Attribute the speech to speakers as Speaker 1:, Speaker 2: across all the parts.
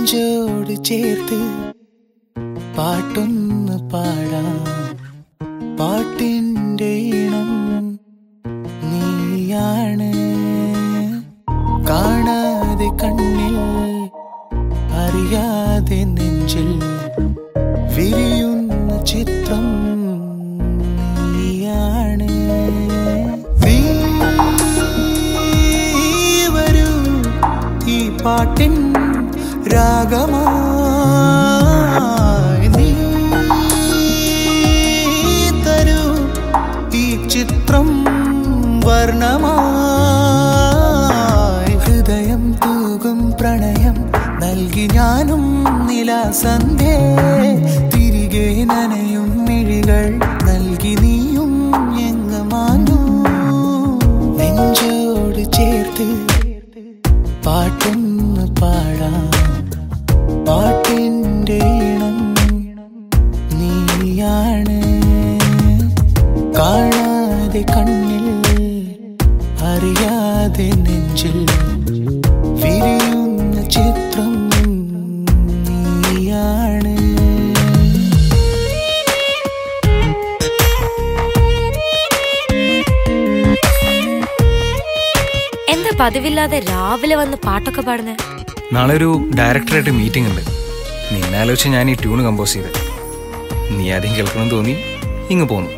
Speaker 1: നെഞ്ചോട് ചേർത്ത് പാട്ടൊന്ന് പാടാം പാട്ടിൻ്റെ ഇണം നീയാണ് കാണാതെ കണ്ണിൽ അറിയാതെ നെഞ്ചിൽ വിരിയുന്ന ചിത്രം നീയാണ് നീ വരൂ ഈ പാട്ടിൻ രാഗമായി നീ തരൂ ഈ ചിത്രം വർണ്ണമായി ഹൃദയം തൂകും പ്രണയം നൽകി ഞാനും നിലാസന്ധേ തിരികെ നനയും മിഴികൾ നൽകി നീയും എങ്ങ് മാഞ്ഞു നെഞ്ചോട് ചേർത്ത് പാട്ടൊന്ന് പാടാം പാട്ടിൻ്റെ ഇണം നീയാണ് കാണാതെ കണ്ണിൽ അറിയാതെ നെഞ്ചിൽ വിരിയുന്ന ചിത്രം നീയാണ്
Speaker 2: എന്താ പതിവില്ലാതെ രാവിലെ വന്ന് പാട്ടൊക്കെ പാടുന്നേ
Speaker 3: നാളെ ഒരു ഡയറക്ടറായിട്ട് മീറ്റിംഗ് ഉണ്ട് നിന്നെ ആലോചിച്ച് ഞാൻ ഈ ട്യൂൺ കമ്പോസ് ചെയ്ത് നീ ആദ്യം കേൾക്കണം തോന്നി ഇങ്ങ് പോന്നു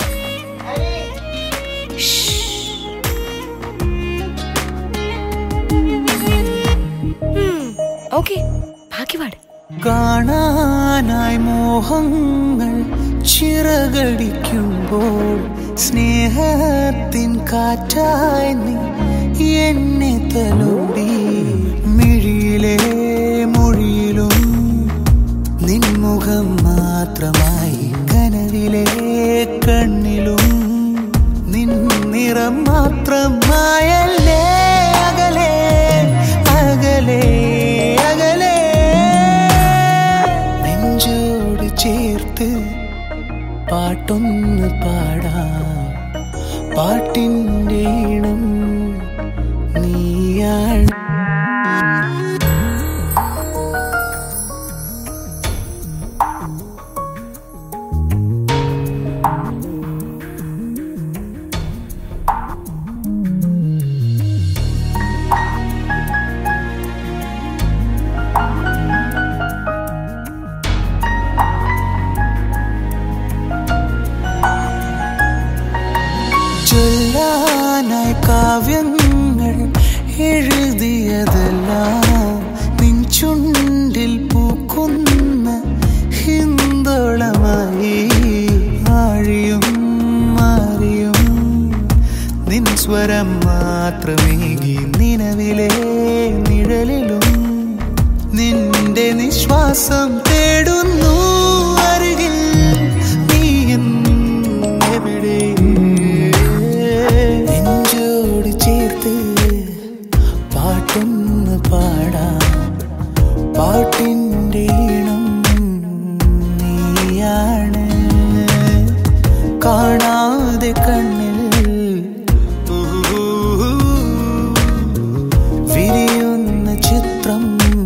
Speaker 2: ഓക്കെ ബാക്കി പാട്
Speaker 1: കാണാനായി മോഹങ്ങൾ ചിറകടിക്കുമ്പോൾ സ്നേഹത്തിൻ കാറ്റായി നീ എന്നെ തലോടി മിഴിയിലെ മൊഴിയിലും നിൻമുഖം മാത്രമായി കനവിലെ കണ്ണിലും നിൻ നിറം മാത്രമായല്ലേ അകലെ അകലെ അകലെ നെഞ്ചോട് ചേർത്ത് പാട്ടൊന്ന് പാടാം പാട്ടിൻ്റെ ഇണം നീയാണ് ചൊല്ലാനായി കാവ്യങ്ങൾ എഴുതിയതെല്ലാം നിൻ ചുണ്ടിൽ പൂക്കുന്ന ഹിന്ദോളമായി ആഴിയും മാറിയും നിൻ സ്വരം മാത്രമേകി നിലവിലെ നിഴലിലും നിന്റെ നിശ്വാസം തേടുന്നു അരികിൽ നീ എവിടെ നെഞ്ചോട് ചേർത്ത് പാട്ടൊന്ന് പാടാം പാട്ടിൻ്റെ ഇണം നീയാണ് കാണാതെ കണ്ണിൽ വിരിയുന്ന ചിത്രം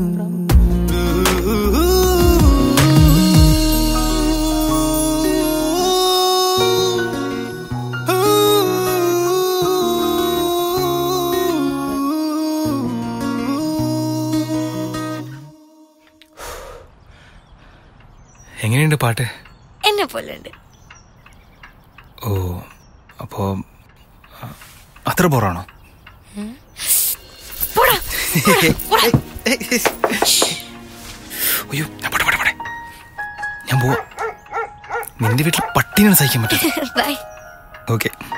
Speaker 3: എങ്ങനെയുണ്ട് പാട്ട്
Speaker 2: എന്നെ പോലെ ഉണ്ട്
Speaker 3: ഓ അപ്പോ ആ, അത്ര ബോറാണോ
Speaker 2: പോടാ
Speaker 3: അയ്യോ ഞാൻ പോട്ടെ പോട്ടെ പോട്ടെ ഞാൻ പോവാ നിന്റെ വീട്ടിൽ പട്ടിയാണ് സഹിക്കാൻ പറ്റില്ല
Speaker 2: ബൈ
Speaker 3: ഓക്കെ